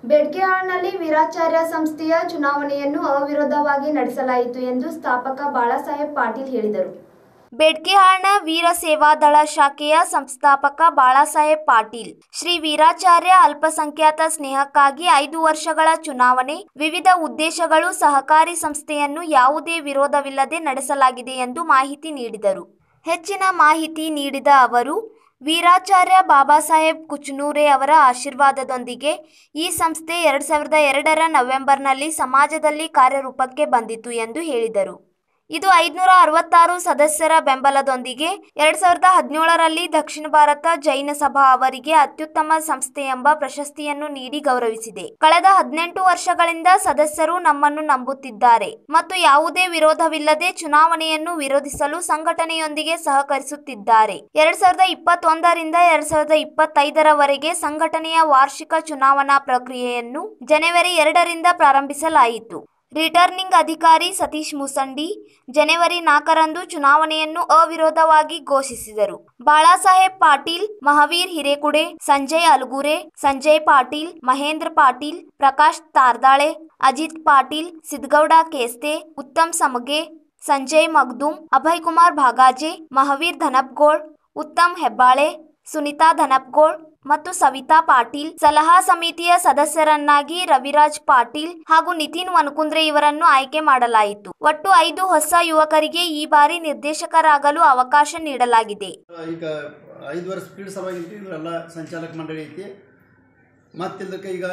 ಬೆಡ್ಗೆಹಾಳ್ನಲ್ಲಿ ವೀರಾಚಾರ್ಯ ಸಂಸ್ಥೆಯ ಚುನಾವಣೆಯನ್ನು ಅವಿರೋಧವಾಗಿ ನಡೆಸಲಾಯಿತು ಎಂದು ಸ್ಥಾಪಕ ಬಾಳಾಸಾಹೇಬ್ ಪಾಟೀಲ್ ಹೇಳಿದರು ಬೆಡ್ಗೆಹಾಳ್ನ ವೀರ ಸೇವಾದಳ ಶಾಖೆಯ ಸಂಸ್ಥಾಪಕ ಬಾಳಾಸಾಹೇಬ್ ಪಾಟೀಲ್ ಶ್ರೀ ವೀರಾಚಾರ್ಯ ಅಲ್ಪಸಂಖ್ಯಾತ ಸ್ನೇಹಕ್ಕಾಗಿ ಐದು ವರ್ಷಗಳ ಚುನಾವಣೆ ವಿವಿಧ ಉದ್ದೇಶಗಳು ಸಹಕಾರಿ ಸಂಸ್ಥೆಯನ್ನು ಯಾವುದೇ ವಿರೋಧವಿಲ್ಲದೆ ನಡೆಸಲಾಗಿದೆ ಎಂದು ಮಾಹಿತಿ ನೀಡಿದರು ಹೆಚ್ಚಿನ ಮಾಹಿತಿ ನೀಡಿದ ಅವರು ವೀರಾಚಾರ್ಯ ಬಾಬಾ ಸಾಹೇಬ್ ಕುಚನೂರೆ ಅವರ ಆಶೀರ್ವಾದದೊಂದಿಗೆ ಈ ಸಂಸ್ಥೆ ಎರಡು ಸಾವಿರದ ಎರಡರ ನವೆಂಬರ್ನಲ್ಲಿ ಸಮಾಜದಲ್ಲಿ ಕಾರ್ಯರೂಪಕ್ಕೆ ಬಂದಿತು ಎಂದು ಹೇಳಿದರು ಇದು ಐದುನೂರ ಅರವತ್ತಾರು ಸದಸ್ಯರ ಬೆಂಬಲದೊಂದಿಗೆ ಎರಡ್ ಸಾವಿರದ ಹದಿನೇಳರಲ್ಲಿ ದಕ್ಷಿಣ ಭಾರತ ಜೈನ ಸಭಾ ಅವರಿಗೆ ಅತ್ಯುತ್ತಮ ಸಂಸ್ಥೆ ಎಂಬ ಪ್ರಶಸ್ತಿಯನ್ನು ನೀಡಿ ಗೌರವಿಸಿದೆ ಕಳೆದ ಹದಿನೆಂಟು ವರ್ಷಗಳಿಂದ ಸದಸ್ಯರು ನಮ್ಮನ್ನು ನಂಬುತ್ತಿದ್ದಾರೆ ಮತ್ತು ಯಾವುದೇ ವಿರೋಧವಿಲ್ಲದೆ ಚುನಾವಣೆಯನ್ನು ವಿರೋಧಿಸಲು ಸಂಘಟನೆಯೊಂದಿಗೆ ಸಹಕರಿಸುತ್ತಿದ್ದಾರೆ ಎರಡ್ ಸಾವಿರದ ಇಪ್ಪತ್ತೊಂದರಿಂದ ಎರಡ್ ಸಾವಿರದ ಇಪ್ಪತ್ತೈದರವರೆಗೆ ಸಂಘಟನೆಯ ವಾರ್ಷಿಕ ಚುನಾವಣಾ ಪ್ರಕ್ರಿಯೆಯನ್ನು ಜನವರಿ ಎರಡರಿಂದ ಪ್ರಾರಂಭಿಸಲಾಯಿತು ರಿಟರ್ನಿಂಗ್ ಅಧಿಕಾರಿ ಸತೀಶ್ ಮುಸಂಡಿ ಜನವರಿ ನಾಲ್ಕರಂದು ಚುನಾವಣೆಯನ್ನು ಅವಿರೋಧವಾಗಿ ಘೋಷಿಸಿದರು ಬಾಳಾಸಾಹೇಬ್ ಪಾಟೀಲ್ ಮಹಾವೀರ್ ಹಿರೇಕುಡೆ ಸಂಜಯ್ ಅಲಗೂರೆ ಸಂಜಯ್ ಪಾಟೀಲ್ ಮಹೇಂದ್ರ ಪಾಟೀಲ್ ಪ್ರಕಾಶ್ ತಾರ್ದಾಳೆ ಅಜಿತ್ ಪಾಟೀಲ್ ಸಿದ್ಗೌಡ ಕೇಸ್ತೆ ಉತ್ತಮ್ ಸಮಗೆ ಸಂಜಯ್ ಮಗ್ದುಮ್ ಅಭಯ್ ಕುಮಾರ್ ಭಾಗಾಜೆ ಮಹಾವೀರ್ ಧನಪ್ಗೋಳ್ ಉತ್ತಮ್ ಹೆಬ್ಬಾಳೆ ಸುನಿತಾ ಧನಪ್ಗೋಳ್ ಮತ್ತು ಸವಿತಾ ಪಾಟೀಲ್ ಸಲಹಾ ಸಮಿತಿಯ ಸದಸ್ಯರನ್ನಾಗಿ ರವಿರಾಜ್ ಪಾಟೀಲ್ ಹಾಗೂ ನಿತಿನ್ ವನಕುಂದ್ರೆ ಇವರನ್ನು ಆಯ್ಕೆ ಮಾಡಲಾಯಿತು ಒಟ್ಟು ಐದು ಹೊಸ ಯುವಕರಿಗೆ ಈ ಬಾರಿ ನಿರ್ದೇಶಕರಾಗಲು ಅವಕಾಶ ನೀಡಲಾಗಿದೆ ಈಗ ಐದು ವರ್ಷ ಸ್ಪೀಡ್ ಸಲುವಾಗಿ ಇವರೆಲ್ಲ ಸಂಚಾಲಕ ಮಂಡಳಿ ಐತಿ ಮತ್ತಿಲ್ದಕ್ಕೆ ಈಗ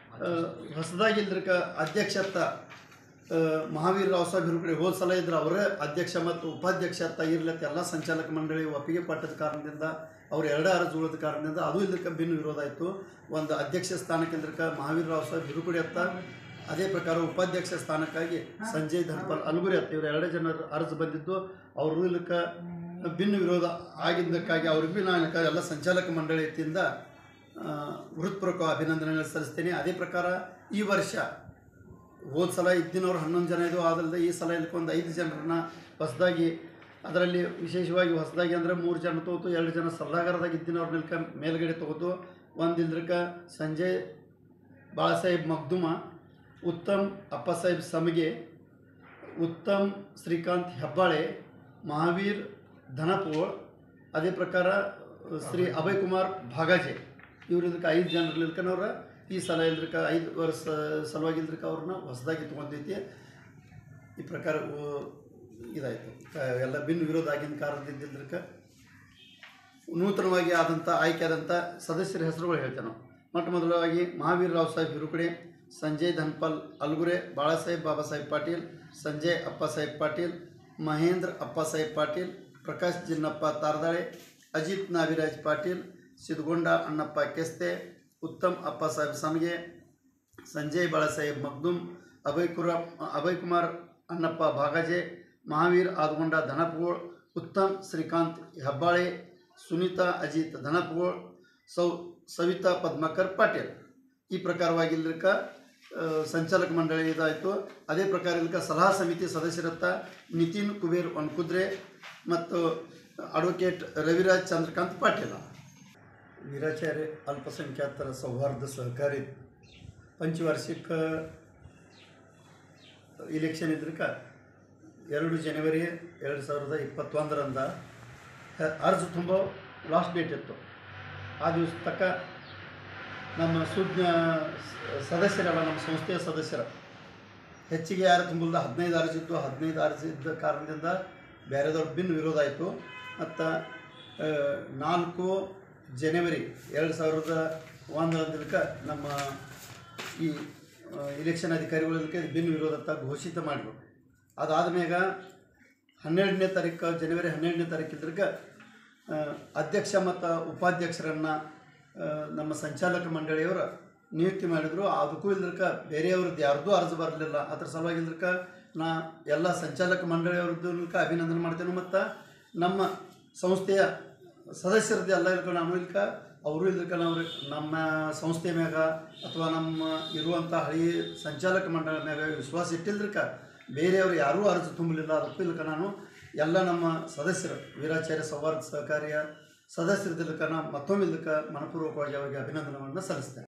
ಹೊಸದಾಗಿ ಇಲ್ದಕ್ಕೆ ಅಧ್ಯಕ್ಷತ್ತ ಆ, ಮಹಾವೀರ್ ರಾವ್ ಸಾಹೇಬ್ ಕಡೆ ಹೋದ ಸಲ ಇದ್ರೆ ಅವರೇ ಅಧ್ಯಕ್ಷ ಮತ್ತು ಉಪಾಧ್ಯಕ್ಷತ್ತ ಇರ್ಲತ್ತ ಎಲ್ಲ ಸಂಚಾಲಕ ಮಂಡಳಿ ಒಪ್ಪಿಗೆ ಪಟ್ಟದ ಕಾರಣದಿಂದ ಅವ್ರು ಎರಡೇ ಅರ್ಜಿ ಉಳಿದ ಕಾರಣದಿಂದ ಅದು ಇಲ್ಲದಕ್ಕೆ ಭಿನ್ನ ವಿರೋಧ ಆಯಿತು ಒಂದು ಅಧ್ಯಕ್ಷ ಸ್ಥಾನಕ್ಕೆ ಇಲ್ದಕ್ಕೆ ಮಹಾವೀರ್ ರಾವ್ ಸಾಹೇಬ್ ಹಿರುಕುಡಿ ಅತ್ತ ಅದೇ ಪ್ರಕಾರ ಉಪಾಧ್ಯಕ್ಷ ಸ್ಥಾನಕ್ಕಾಗಿ ಸಂಜಯ್ ಧನ್ಪಾಲ್ ಅಲ್ಗುರಿ ಅತ್ತ ಇವರು ಎರಡೇ ಜನರು ಅರ್ಜಿ ಬಂದಿದ್ದು ಅವರು ಇಲ್ಲಕ್ಕೆ ಭಿನ್ನ ವಿರೋಧ ಆಗಿದ್ದಕ್ಕಾಗಿ ಅವ್ರಿಗೆ ಭೀ ನಾನು ಇಲ್ಲಕ ಎಲ್ಲ ಸಂಚಾಲಕ ಮಂಡಳಿ ವತಿಯಿಂದ ಆ, ಹೃತ್ಪೂರ್ವಕ ಅಭಿನಂದನೆಗಳು ಸಲ್ಲಿಸ್ತೀನಿ ಅದೇ ಪ್ರಕಾರ ಈ ವರ್ಷ ಹೋದ ಸಲ ಇದ್ದಿನವ್ರು ಹನ್ನೊಂದು ಜನ ಇದು ಆದಲ್ದೆ ಈ ಸಲ ಇದಕ್ಕೊಂದು ಐದು ಜನರನ್ನ ಹೊಸದಾಗಿ ಅದರಲ್ಲಿ ವಿಶೇಷವಾಗಿ ಹೊಸದಾಗಿ ಅಂದರೆ ಮೂರು ಜನ ತಗೋತು ಎರಡು ಜನ ಸಲ್ಲಾಗಾರದಾಗ ಇದ್ದಿನವ್ರ ನಿಲ್ಕ ಮೇಲ್ಗಡೆ ತಗೋತು ಒಂದು ಇಲ್ದ್ರಕ ಸಂಜಯ್ ಬಾಳಾಸಾಹೇಬ್ ಮಗ್ದುಮ ಉತ್ತಮ್ ಅಪ್ಪಸಾಹೇಬ್ ಸಮಗೆ ಉತ್ತಮ್ ಶ್ರೀಕಾಂತ್ ಹೆಬ್ಬಾಳೆ ಮಹಾವೀರ್ ಧನಪೋಳ್ ಅದೇ ಪ್ರಕಾರ ಶ್ರೀ ಅಭಯ್ ಕುಮಾರ್ ಭಾಗಾಜೆ ಇವ್ರು ಇದಕ್ಕೆ ಐದು ಜನರು ಇಲ್ಕನವ್ರ ಈ ಸಲ ಇಲ್ದ್ರಕ ಐದು ವರ್ಷ ಸಲುವಾಗಿ ಇಲ್ದ್ರಕ ಅವ್ರನ್ನ ಹೊಸದಾಗಿ ತೊಗೊಂಡೈತಿ ಈ ಪ್ರಕಾರ ಉ- ಇದಾಯಿತು ಎಲ್ಲ ಭಿನ್ನ ವಿರೋಧ ಆಗಿನ ಕಾರಣದಿಂದ ಇಲ್ದ್ರಕ ನೂತನವಾಗಿ ಆದಂಥ ಆಯ್ಕೆ ಆದಂಥ ಸದಸ್ಯರ ಹೆಸರುಗಳು ಹೇಳ್ತೇವೆ ನಾವು ಮೊಟ್ಟ ಮೊದಲವಾಗಿ ಮಹಾವೀರ್ ರಾವ್ ಸಾಹೇಬ್ ಹಿರುಕಡೆ ಸಂಜಯ್ ಧನ್ಪಾಲ್ ಅಲ್ಗುರೆ ಬಾಳಾಸಾಹೇಬ್ ಬಾಬಾ ಸಾಹೇಬ್ ಪಾಟೀಲ್ ಸಂಜಯ್ ಅಪ್ಪ ಸಾಹೇಬ್ ಪಾಟೀಲ್ ಮಹೇಂದ್ರ ಅಪ್ಪ ಸಾಹೇಬ್ ಪಾಟೀಲ್ ಪ್ರಕಾಶ್ ಜಿನ್ನಪ್ಪ ತಾರದಾಳೆ ಅಜಿತ್ ನಾವಿರಾಜ್ ಪಾಟೀಲ್ ಸಿದ್ಗೊಂಡ ಅಣ್ಣಪ್ಪ ಕೆಸ್ತೆ ಉತ್ತಮ್ ಅಪ್ಪ ಸಾಹೇಬ್ ಸಮಗೆ ಸಂಜಯ್ ಬಾಳಾಸಾಹೇಬ್ ಮಗ್ದುಮ್ ಅಭಯ್ ಕುರ ಅಭಯ್ ಕುಮಾರ್ ಅಣ್ಣಪ್ಪ ಭಾಗಾಜೆ ಮಹಾವೀರ್ ಆದಗೊಂಡ ಧನಪಗೋಳ್ ಉತ್ತಮ್ ಶ್ರೀಕಾಂತ್ ಹೆಬ್ಬಾಳೆ ಸುನೀತಾ ಅಜಿತ್ ಧನಪಗೋಳ್ ಸೌ ಸವಿತಾ ಪದ್ಮಾಕರ್ ಪಾಟೀಲ್ ಈ ಪ್ರಕಾರವಾಗಿ ಇಲ್ಲಕ ಸಂಚಾಲಕ ಮಂಡಳಿ ಇದಾಯಿತು ಅದೇ ಪ್ರಕಾರ ಇದಕ್ಕೆ ಸಲಹಾ ಸಮಿತಿ ಸದಸ್ಯರತ್ತ ನಿತಿನ್ ಕುಬೇರ್ ಒನ್ಕುದ್ರೆ ಮತ್ತು ಅಡ್ವೊಕೇಟ್ ರವಿರಾಜ್ ಚಂದ್ರಕಾಂತ್ ಪಾಟೀಲ ವೀರಾಚಾರ್ಯ ಅಲ್ಪಸಂಖ್ಯಾತರ ಸೌಹಾರ್ದ ಸಹಕಾರಿ ಪಂಚವಾರ್ಷಿಕ ಇಲೆಕ್ಷನ್ ಇದ್ರಕ ಎರಡು ಜನವರಿ ಎರಡು ಸಾವಿರದ ಇಪ್ಪತ್ತೊಂದರಂದ ಹ- ಅರ್ಜಿ ತುಂಬೋ ಲಾಸ್ಟ್ ಡೇಟ್ ಇತ್ತು ಆ ದಿವಸ ತಕ್ಕ ನಮ್ಮ ಸುಜ್ಞ ಸದಸ್ಯರಲ್ಲ ನಮ್ಮ ಸಂಸ್ಥೆಯ ಸದಸ್ಯರ ಹೆಚ್ಚಿಗೆ ಯಾರು ತುಂಬಲ್ದ ಹದಿನೈದು ಅರ್ಜಿ ಇತ್ತು ಹದಿನೈದು ಅರ್ಜಿ ಇದ್ದ ಕಾರಣದಿಂದ ಬೇರೆದವ್ರ ಭಿನ್ನ ವಿರೋಧ ಆಯಿತು ಮತ್ತು ನಾಲ್ಕು ಜನವರಿ ಎರಡು ಸಾವಿರದ ಒಂದರಂದಕ್ಕೆ ನಮ್ಮ ಈ ಇಲೆಕ್ಷನ್ ಅಧಿಕಾರಿಗಳು ಇದಕ್ಕೆ ಭಿನ್ನ ವಿರೋಧ ಅಂತ ಘೋಷಿತ ಮಾಡಿದ್ರು ಅದಾದ ಮ್ಯಾಗ ಹನ್ನೆರಡನೇ ತಾರೀಕು ಜನವರಿ ಹನ್ನೆರಡನೇ ತಾರೀಕು ಇದ್ರಕ್ಕೆ ಆ, ಅಧ್ಯಕ್ಷ ಮತ್ತು ಉಪಾಧ್ಯಕ್ಷರನ್ನು ನಮ್ಮ ಸಂಚಾಲಕ ಮಂಡಳಿಯವರು ನಿಯುಕ್ತಿ ಮಾಡಿದರು ಅದಕ್ಕೂ ಇಲ್ದಕ್ಕೆ ಬೇರೆಯವ್ರದ್ದು ಯಾರ್ದೂ ಅರ್ಜಿ ಬರಲಿಲ್ಲ ಅದ್ರ ಸಲುವಾಗಿ ಇಲ್ದಕ್ಕೆ ನಾ ಎಲ್ಲ ಸಂಚಾಲಕ ಮಂಡಳಿಯವ್ರದ್ದು ಅಭಿನಂದನೆ ಮಾಡ್ತೇನೆ ಮತ್ತು ನಮ್ಮ ಸಂಸ್ಥೆಯ ಸದಸ್ಯರದ್ದು ಎಲ್ಲ ಇಲ್ಕ ನಾನು ಇಲ್ಕ ಅವರು ಇಲ್ಕ ನಾವು ನಮ್ಮ ಸಂಸ್ಥೆ ಮ್ಯಾಗ ಅಥವಾ ನಮ್ಮ ಇರುವಂಥ ಹಳಿ ಸಂಚಾಲಕ ಮಂಡಳ ಮ್ಯಾಗ ವಿಶ್ವಾಸ ಇಟ್ಟಿಲ್ದ್ರಕ ಬೇರೆಯವರು ಯಾರೂ ಅರ್ಜಿ ತುಂಬಲಿಲ್ಲ ಅದಕ್ಕೂ ಇಲ್ಕ ನಾನು ಎಲ್ಲ ನಮ್ಮ ಸದಸ್ಯರು ವೀರಾಚಾರ್ಯ ಸೌಹಾರ್ದ ಸಹಕಾರಿಯ ಸದಸ್ಯರಿದ್ದಕ್ಕೆ ನಾನು ಮತ್ತೊಮ್ಮೆ ಇದಕ್ಕೆ ಮನಪೂರ್ವಕವಾಗಿ ಅವರಿಗೆ ಅಭಿನಂದನೆಗಳನ್ನು ಸಲ್ಲಿಸ್ತೇನೆ